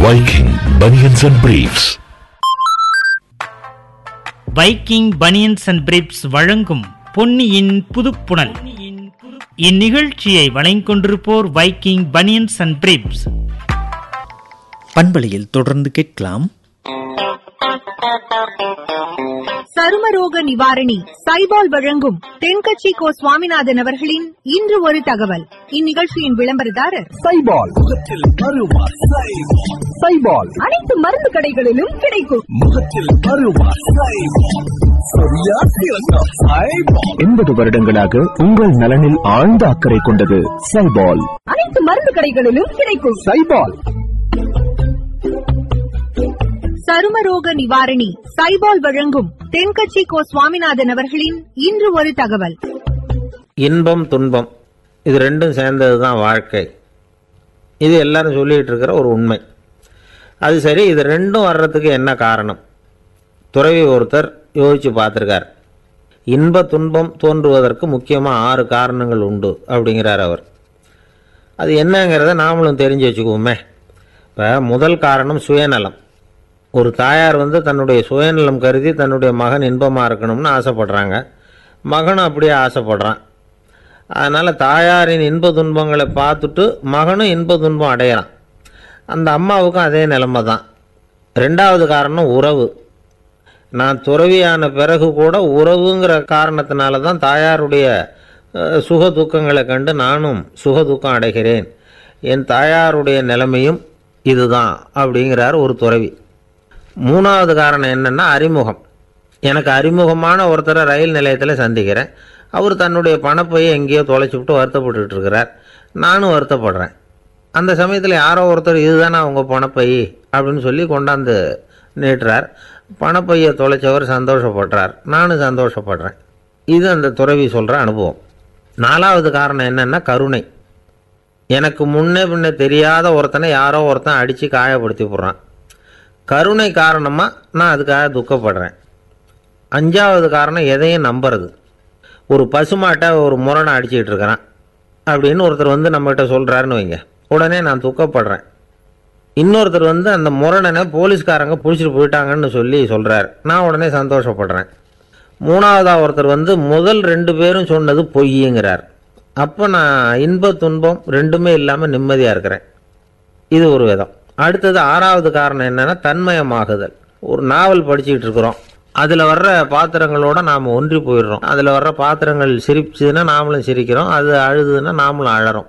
Viking Bunions and Briefs. Viking banians and briefs வழங்கும் பொன்னியின் புதுப்புணல் இந்நிகழ்ச்சியை வழங்கிக்கொண்டிருப்போர் வைக்கிங் பனியன்ஸ் அண்ட் பிரிப்ஸ் பண்பலையில் தொடர்ந்து கேட்கலாம் சருமரோக நிவாரணி சைபால் வழங்கும் தென்கட்சி கோ சுவாமிநாதன் அவர்களின் இன்று ஒரு தகவல் இந்நிகழ்ச்சியின் விளம்பரதாரர் சைபால் முகத்தில் அருவா சைபால் சைபால் அனைத்து மருந்து கடைகளிலும் கிடைக்கும் முகத்தில் அருவா சைபால் சரியா சிறந்த சைபால் எண்பது வருடங்களாக உங்கள் நலனில் ஆழ்ந்த அக்கறை கொண்டது சைபால் அனைத்து மருந்து கடைகளிலும் கிடைக்கும் சைபால் சருமரோக நிவாரணி சைபால் வழங்கும் தென்கட்சி கோ சுவாமிநாதன் அவர்களின் இன்று ஒரு தகவல் இன்பம் துன்பம் இது ரெண்டும் சேர்ந்தது தான் வாழ்க்கை இது எல்லாரும் சொல்லிகிட்டு இருக்கிற ஒரு உண்மை அது சரி இது ரெண்டும் வர்றதுக்கு என்ன காரணம் துறவி ஒருத்தர் யோசித்து பார்த்துருக்கார் இன்ப துன்பம் தோன்றுவதற்கு முக்கியமாக ஆறு காரணங்கள் உண்டு அப்படிங்கிறார் அவர் அது என்னங்கிறத நாமளும் தெரிஞ்சு வச்சுக்குவோமே இப்போ முதல் காரணம் சுயநலம் ஒரு தாயார் வந்து தன்னுடைய சுயநலம் கருதி தன்னுடைய மகன் இன்பமாக இருக்கணும்னு ஆசைப்படுறாங்க மகனும் அப்படியே ஆசைப்படுறான் அதனால் தாயாரின் இன்ப துன்பங்களை பார்த்துட்டு மகனும் இன்ப துன்பம் அடையிறான் அந்த அம்மாவுக்கும் அதே நிலைமை தான் ரெண்டாவது காரணம் உறவு நான் துறவியான பிறகு கூட உறவுங்கிற காரணத்தினால தான் தாயாருடைய அஹ், சுக துக்கங்களை கண்டு நானும் சுக துக்கம் அடைகிறேன் என் தாயாருடைய நிலைமையும் இதுதான் அப்படிங்கிறார் ஒரு துறவி மூணாவது காரணம் என்னென்னா அறிமுகம் எனக்கு அறிமுகமான ஒருத்தரை ரயில் நிலையத்தில் சந்திக்கிறேன் அவர் தன்னுடைய பணப்பையை எங்கேயோ தொலைச்சி விட்டு வருத்தப்பட்டுட்டு இருக்கிறார் நானும் வருத்தப்படுறேன் அந்த சமயத்தில் யாரோ ஒருத்தர் இதுதானே அவங்க பணப்பை அப்படின்னு சொல்லி கொண்டாந்து நீட்டுறார் பணப்பையை தொலைச்சவர் சந்தோஷப்படுறார் நானும் சந்தோஷப்படுறேன் இது அந்த துறவி சொல்கிற அனுபவம் நாலாவது காரணம் என்னென்னா கருணை எனக்கு முன்னே பின்ன தெரியாத ஒருத்தனை யாரோ ஒருத்தன் அடித்து காயப்படுத்தி போடுறான் கருணை காரணமாக நான் அதுக்காக துக்கப்படுறேன் அஞ்சாவது காரணம் எதையும் நம்புறது ஒரு பசுமாட்டை ஒரு முரணை அடிச்சிட்டு இருக்கிறான் அப்படின்னு ஒருத்தர் வந்து நம்மகிட்ட சொல்கிறாருன்னு வைங்க உடனே நான் துக்கப்படுறேன் இன்னொருத்தர் வந்து அந்த முரணனை போலீஸ்காரங்க பிடிச்சிட்டு போயிட்டாங்கன்னு சொல்லி சொல்கிறார் நான் உடனே சந்தோஷப்படுறேன் மூணாவதாக ஒருத்தர் வந்து முதல் ரெண்டு பேரும் சொன்னது பொய்யுங்கிறார் அப்போ நான் இன்ப துன்பம் ரெண்டுமே இல்லாமல் நிம்மதியாக இருக்கிறேன் இது ஒரு விதம் அடுத்தது ஆறாவது காரணம் என்னன்னா தன்மயமாகுதல் ஒரு நாவல் படிச்சுக்கிட்டு இருக்கிறோம் அதில் வர்ற பாத்திரங்களோட நாம் ஒன்றி போயிடுறோம் அதில் வர்ற பாத்திரங்கள் சிரிச்சுதுன்னா நாமளும் சிரிக்கிறோம் அது அழுதுன்னா நாமளும் அழறோம்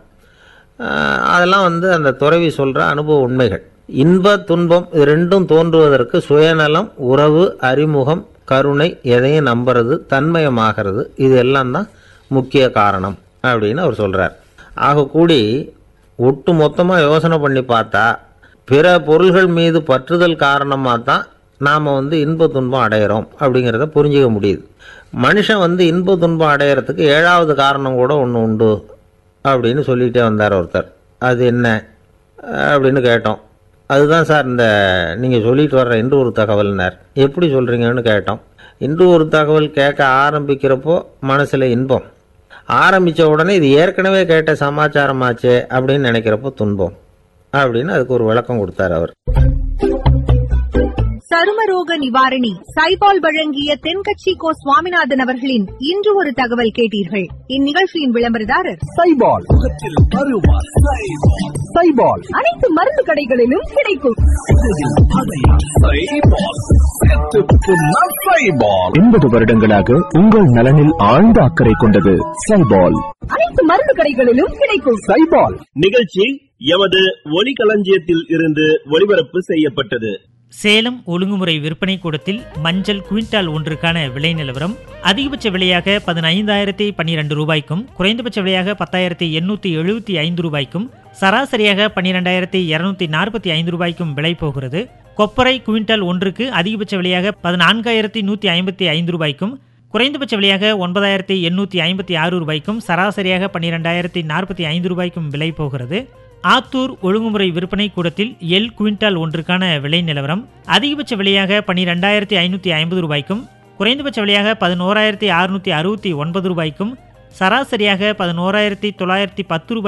ஆஹ் அதெல்லாம் வந்து அந்த துறவி சொல்கிற அனுபவ உண்மைகள் இன்ப துன்பம் இது ரெண்டும் தோன்றுவதற்கு சுயநலம் உறவு அறிமுகம் கருணை எதையும் நம்புறது தன்மயமாகிறது இது எல்லாம் தான் முக்கிய காரணம் அப்படின்னு அவர் சொல்கிறார் ஆக கூடி ஒட்டு மொத்தமாக யோசனை பண்ணி பார்த்தா பிற பொருள்கள் மீது பற்றுதல் காரணமாக தான் நாம் வந்து இன்ப துன்பம் அடையிறோம் அப்படிங்கிறத புரிஞ்சுக்க முடியுது மனுஷன் வந்து இன்ப துன்பம் அடையிறதுக்கு ஏழாவது காரணம் கூட ஒன்று உண்டு அப்படின்னு சொல்லிகிட்டே வந்தார் ஒருத்தர் அது என்ன அப்படின்னு கேட்டோம் அதுதான் சார் இந்த நீங்கள் சொல்லிட்டு வர்ற இன்று ஒரு தகவல்னார் எப்படி சொல்கிறீங்கன்னு கேட்டோம் இன்று ஒரு தகவல் கேட்க ஆரம்பிக்கிறப்போ மனசில் இன்பம் ஆரம்பித்த உடனே இது ஏற்கனவே கேட்ட சமாச்சாரமாச்சே அப்படின்னு நினைக்கிறப்போ துன்பம் அப்படின்னு அதுக்கு ஒரு விளக்கம் கொடுத்தார் அவர் சருமரோக நிவாரணி சைபால் வழங்கிய தென்கட்சி கோ சுவாமிநாதன் அவர்களின் இன்று ஒரு தகவல் கேட்டீர்கள் இந்நிகழ்ச்சியின் விளம்பரதாரர் சைபால் முகத்தில் அருவா சைபால் சைபால் அனைத்து மருந்து கடைகளிலும் கிடைக்கும் எண்பது வருடங்களாக உங்கள் நலனில் ஆழ்ந்த அக்கறை கொண்டது சைபால் அனைத்து மருந்து கடைகளிலும் கிடைக்கும் சைபால் நிகழ்ச்சி எமது ஒலிகளஞ்சியத்தில் இருந்து ஒளிபரப்பு செய்யப்பட்டது சேலம் ஒழுங்குமுறை விற்பனை கூடத்தில் மஞ்சள் குவிண்டால் ஒன்றுக்கான விலை நிலவரம் அதிகபட்ச விலையாக பதினைந்தாயிரத்தி பன்னிரண்டு ரூபாய்க்கும் குறைந்தபட்ச விலையாக பத்தாயிரத்தி எண்ணூற்றி எழுபத்தி ஐந்து ரூபாய்க்கும் சராசரியாக பன்னிரெண்டாயிரத்தி இருநூத்தி நாற்பத்தி ஐந்து ரூபாய்க்கும் விலை போகிறது கொப்பரை குவிண்டால் ஒன்றுக்கு அதிகபட்ச விலையாக பதினான்காயிரத்தி நூற்றி ஐம்பத்தி ஐந்து ரூபாய்க்கும் குறைந்தபட்ச விலையாக ஒன்பதாயிரத்தி எண்ணூற்றி ஐம்பத்தி ஆறு ரூபாய்க்கும் சராசரியாக பன்னிரெண்டாயிரத்தி நாற்பத்தி ஐந்து ரூபாய்க்கும் விலை போகிறது ஆத்தூர் ஒழுங்குமுறை விற்பனை கூடத்தில் எல் குவிண்டால் ஒன்றுக்கான விலை நிலவரம் அதிகபட்ச விலையாக பன்னிரெண்டாயிரத்தி ஐநூற்றி ஐம்பது ரூபாய்க்கும் குறைந்தபட்ச விலையாக பதினோராயிரத்தி அறுநூற்றி அறுபத்தி ஒன்பது ரூபாய்க்கும் சராசரியாக பதினோராயிரத்தி தொள்ளாயிரத்தி பத்து ரூபாய்